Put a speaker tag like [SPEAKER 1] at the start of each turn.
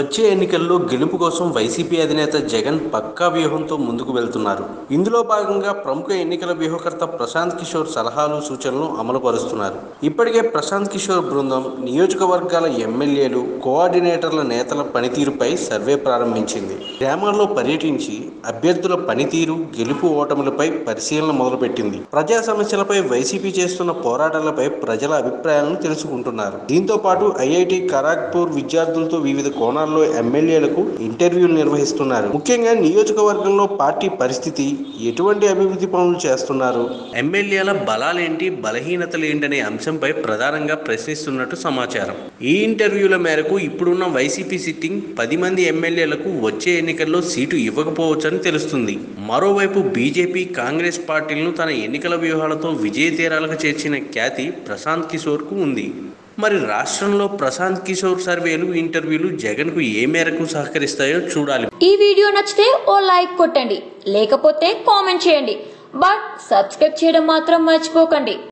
[SPEAKER 1] వచ్చే ఎన్నికల్లో గెలుపు కోసం వైసీపీ అధినేత జగన్ పక్కా వ్యూహంతో ముందుకు వెళ్తున్నారు ఇందులో భాగంగా ప్రముఖ ఎన్నికల వ్యూహకర్త ప్రశాంత్ కిషోర్ సలహాలు సూచనలు అమలు పరుస్తున్నారు ఇప్పటికే ప్రశాంత్ కిషోర్ బృందం నియోజకవర్గాల ఎమ్మెల్యేలు కోఆర్డినేటర్ల నేతల పనితీరుపై సర్వే ప్రారంభించింది గ్రామాల్లో పర్యటించి అభ్యర్థుల పనితీరు గెలుపు ఓటములపై పరిశీలన మొదలుపెట్టింది ప్రజా సమస్యలపై వైసీపీ చేస్తున్న పోరాటాలపై ప్రజల అభిప్రాయాలను తెలుసుకుంటున్నారు దీంతో పాటు ఐఐటి ఖరాగ్పూర్ విద్యార్థులతో వివిధ కోణాల్లో ఎమ్మెల్యేలకు ఇంటర్వ్యూలు నిర్వహిస్తున్నారు ముఖ్యంగా నియోజకవర్గంలో పార్టీ పరిస్థితి ఎటువంటి అభివృద్ధి పనులు చేస్తున్నారు ఎమ్మెల్యేల బలాలేంటి బలహీనతలు ఏంటనే అంశంపై ప్రధానంగా ప్రశ్నిస్తున్నట్టు సమాచారం ఈ ఇంటర్వ్యూల మేరకు ఇప్పుడున్న వైసీపీ సిట్టింగ్ పది మంది ఎమ్మెల్యేలకు వచ్చే ఎన్నికల్లో సీటు ఇవ్వకపోవచ్చని తెలుస్తుంది మరోవైపు బీజేపీ కాంగ్రెస్ పార్టీలను తన ఎన్నికల వ్యూహాలతో విజయ తీరాలకు చేర్చిన ఖ్యాతి ప్రశాంత్ కిషోర్కు ఉంది మరి రాష్ట్రంలో ప్రశాంత్ కిషోర్ సర్వేలు ఇంటర్వ్యూలు జగన్కు ఏ మేరకు సహకరిస్తాయో చూడాలి
[SPEAKER 2] ఈ వీడియో నచ్చితే ఓ లైక్ కొట్టండి లేకపోతే కామెంట్ చేయండి బట్ సబ్స్క్రైబ్ చేయడం మాత్రం మర్చిపోకండి